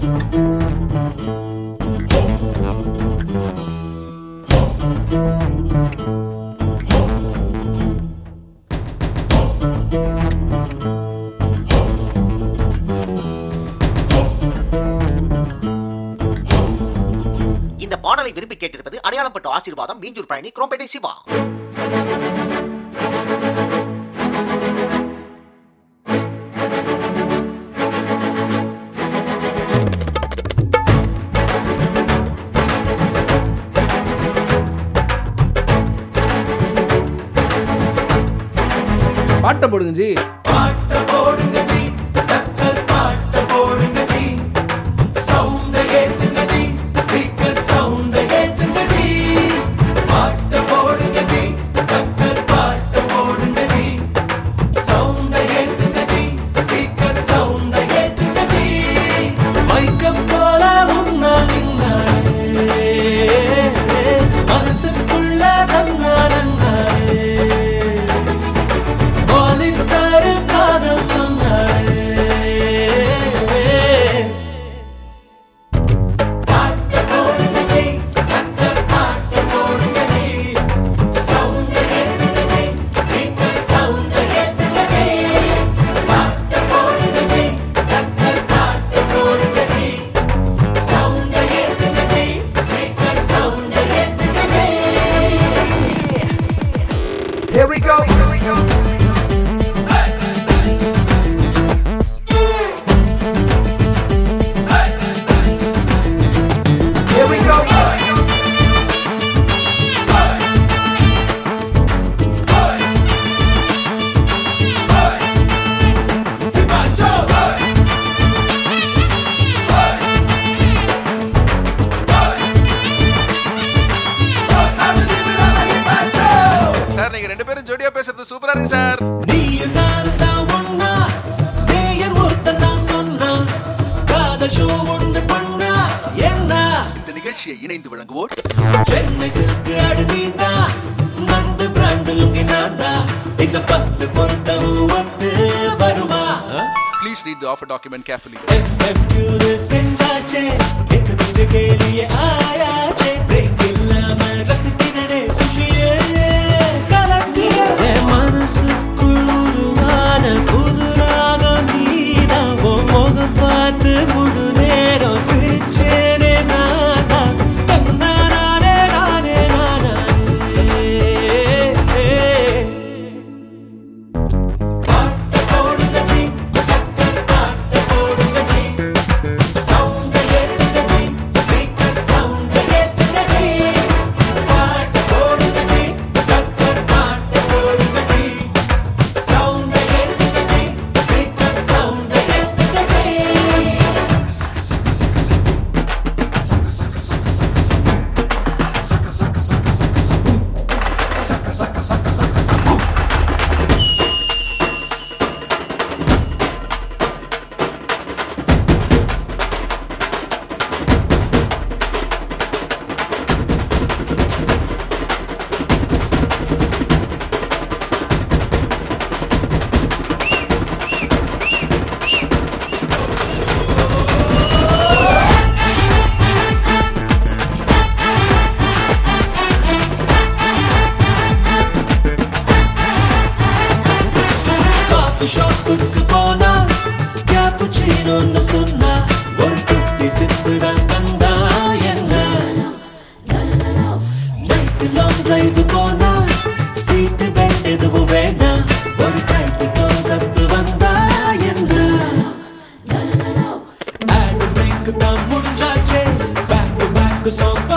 இந்த பாடலை விரும்பி கேட்டிருப்பது அடையாளம் பட்டு ஆசீர்வாதம் மீஞ்சூர் பழனி குரோம்பேட்டை சிவா பாட்டை போடுங்க ஜி பாட்ட போடுங்க ஜி டக்கர் பாட்ட போடுங்க ஜி சவுண்ட ஏத்துங்க ஜி ஸ்பீக்கர் சவுண்ட ஏத்துங்க ஜி பாட்ட போடுங்க ஜி டக்கர் பாட்ட போடுங்க ஜி சவுண்ட ஏத்துங்க ஜி ஸ்பீக்கர் சவுண்ட ஏத்துங்க ஜி மைக்கம் போல முன்னால் நின்னாலே மனசுக்குள்ள தன்னா நன்னாலே வாலிட்டாரு காதல் சொன்னாரே பாட்ட போடுங்க ஜி டக்கர் பாட்ட போடுங்க ஜி சவுண்ட் ஏத்துங்க ஜி ஸ்பீக்கர் சவுண்ட் ஏத்துங்க ஜி பாட்ட போடுங்க ஜி டக்கர் பாட்ட போடுங்க ஜி சவுண்ட் ஏத்துங்க ஜி ஸ்பீக்கர் சவுண்ட் ஏத்துங்க ji Here we go. Here we go. Here we go. Sir நீங்க ரெண்டு பேரும் ஜோடியா பேசுறது சூப்பரா இருக்கு சார் நீயும் நானும் தான் ஒண்ணா, நேயர் ஒருத்தன் தான் சொன்னான். காதல் show ஒண்ணு பண்ணா, என்ன? இந்த நிகழ்ச்சியை இணைந்து வழங்குவோர் சென்னை silk ஆடு நீதான், நண்டு brand லுங்கி நான்தான். இந்த பத்து பொருத்தமும் ஒத்து வருமா? Please read the offer document carefully FM tune செஞ்சாச்சே, எக்கு துஞ்ச கேலியே ஆயாச்சே. break இல்லாம ரசிக்கிறதே சுஷியே, கலக்கியே. என் மனசுக்குள் உருவான புது ராகம் நீதான். உன் முகம் பார்த்து முழு நேரம் சிரிச்சேனே நானா. தன்னானே நானே நானே. பாட்ட போடுங்க ஜி, டக்கர் பாட்ட போடுங்க ஜி. சவுண்ட ஏத்துங்க ஜி, ஸ்பீக்கர் சவுண்ட ஏத்துங்க ஜி. பாட்ட போடுங்க ஜி, டக்கர் பாட்ட போடுங்க ஜி. சவுண்ட ஏத்துங்க ஜி, ஸ்பீக்கர் சவுண்ட ஏத்துங்க ஜி. காஃபி ஷாப்புக்கு போனா கேப்புச்சீனோன்னு சொன்னா ஒரு குட்டி சிப்பு தான் தந்தா என்ன நைட்டு லாங் டிரைவ் போனா சீட்டு பெல்ட் எதுவும் வேண்டாம் ஒரு டைட்டு க்ளோஸ் அப் வந்தா என்ன ஆடு பிரேக் தான் முடிஞ்சாச்சே பேக் டு பேக் சாங்